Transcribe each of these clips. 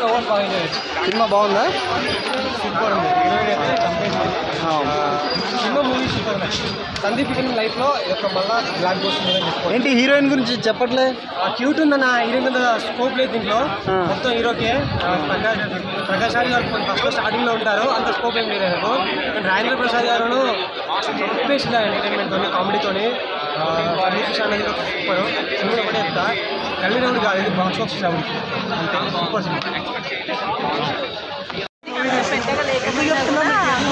Over బాగా enjoy cinema బాగుందా super ఉంది హీరోయిన్ అయితే చంపేసింది సినిమా మూవీ సూపర్ సందీప్ ఇతని లైఫ్లో ఒక మళ్ళా బ్లాక్ బోస్ట్ ఉందని చెప్పుకోవాలి ఏంటి హీరోయిన్ గురించి చెప్పట్లే క్యూట్ ఉందన్న హీరోయిన్ మీద స్కోప్ లేదు దీంట్లో ఆ. మొత్తం హీరోకే ఆ, ప్రకాష్ ప్రకాష్ రాజ్ గారు ఫస్ట్ స్టార్టింగ్ లో ఉంటారు అంత స్కోప్ ఏం లేదు ఆయనకు కానీ రాజేంద్ర ప్రసాద్ గారు చెప్పేసిన ఎంటర్టైన్మెంట్ తోని కామెడీతోని సందీప్ కిషాన్ అనేది సూపర్ సినిమా ఒకటే చెప్తా కళ్ళి రౌండ్ కాదు ఇది బాక్స్ ఆఫీస్ రౌండ్ అంతే సూపర్ సినిమా పెద్దగా లేకపోయినా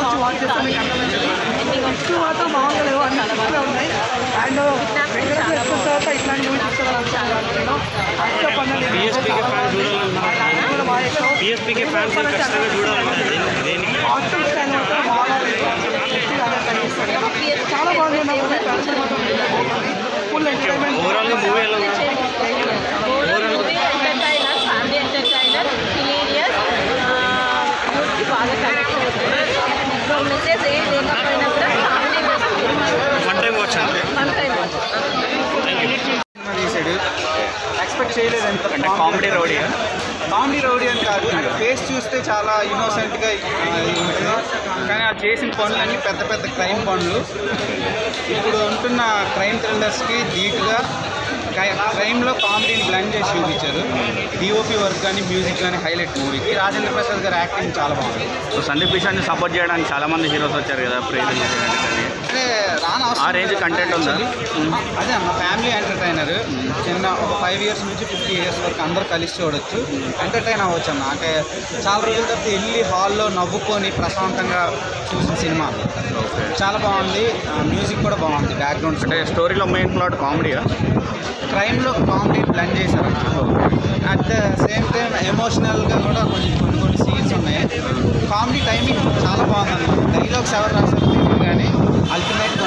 మాత్రం మామూలుగా లేవు అన్ని సూపర్గా ఉన్నాయి అండ్ వెంకటేశ్వర ఎక్కువ తర్వాత ఇట్లాంటి మూవీస్ చూడాలనుకుంటున్నాను నేను అక్క పన్నెండు పిఎస్పీకి ఫ్యాన్స్ చూడాలనుకుంటున్నాను కూడా బాగా ఇష్టం పిఎస్పీకి ఫ్యాన్స్ ఖచ్చితంగా చూడాలంటే దేనికి ఆర్టిస్ట్ ఆయన మాత్రం బాగా గట్టిగా కనిపిస్తాడు చాలా బాగుంది నా మూవీ ఫ్యాన్స్ ఫుల్ ఎంటర్టైన్మెంట్ ఓవరాల్గా మూవీ ఎలా ఉంది movie entertainer family entertainer hilarious యూత్కి బాగా కనెక్ట్ అవుతుంది సో మెసేజ్ ఏం లేకపోయినా కూడా ఫ్యామిలీ వన్ టైం వాచ్ అంటే వన్ టైం తీసాడు ఎక్స్పెక్ట్ చేయలేదు ఎంత అంటే కామెడీ రౌడీ కామెడీ రౌడీ అని కాదు ఫేస్ చూస్తే చాలా ఇన్నోసెంట్గా ఉంటుంది కానీ ఆ చేసిన పనులన్నీ పెద్ద పెద్ద క్రైమ్ పనులు ఇప్పుడు ఉంటున్న క్రైమ్ థ్రిల్లర్స్కి ధీటుగా క్రైమ్లో కామెడీని బ్లెండ్ చేసి చూపించారు డిఓపి వర్క్ కానీ మ్యూజిక్ కానీ హైలైట్ మూవీకి రాజేంద్ర ప్రసాద్ గారి యాక్టింగ్ చాలా బాగుంది సో సందీప్ కిషాన్ని సపోర్ట్ చేయడానికి చాలా మంది హీరోస్ వచ్చారు కదా ప్రేరణ కానీ అంటే రాని అవసరం ఆ రేంజ్ లేదు. కంటెంట్ ఉందా? Actually, అదే అన్న ఫ్యామిలీ ఎంటర్టైనర్ చిన్న ఒక ఫైవ్ ఇయర్స్ నుంచి ఫిఫ్టీ ఇయర్స్ వరకు అందరూ కలిసి చూడొచ్చు ఎంటర్టైన్ అవ్వచ్చు అన్న అంటే చాలా రోజుల తర్వాత వెళ్ళి హాల్లో నవ్వుకొని ప్రశాంతంగా చూసిన సినిమా ఓకే చాలా బాగుంది మ్యూజిక్ కూడా బాగుంది బ్యాక్గ్రౌండ్ అంటే స్టోరీలో మెయిన్ ప్లాట్ కామెడీయా క్రైమ్లో కామెడీ బ్లెండ్ చేశారు అట్ ద సేమ్ టైం ఎమోషనల్గా కూడా కొన్ని కొన్ని కొన్ని సీన్స్ ఉన్నాయి కామెడీ టైమింగ్ చాలా బాగుంది డైలాగ్స్ ఎవరు రాశారు తెలియదు కానీ అల్టిమేట్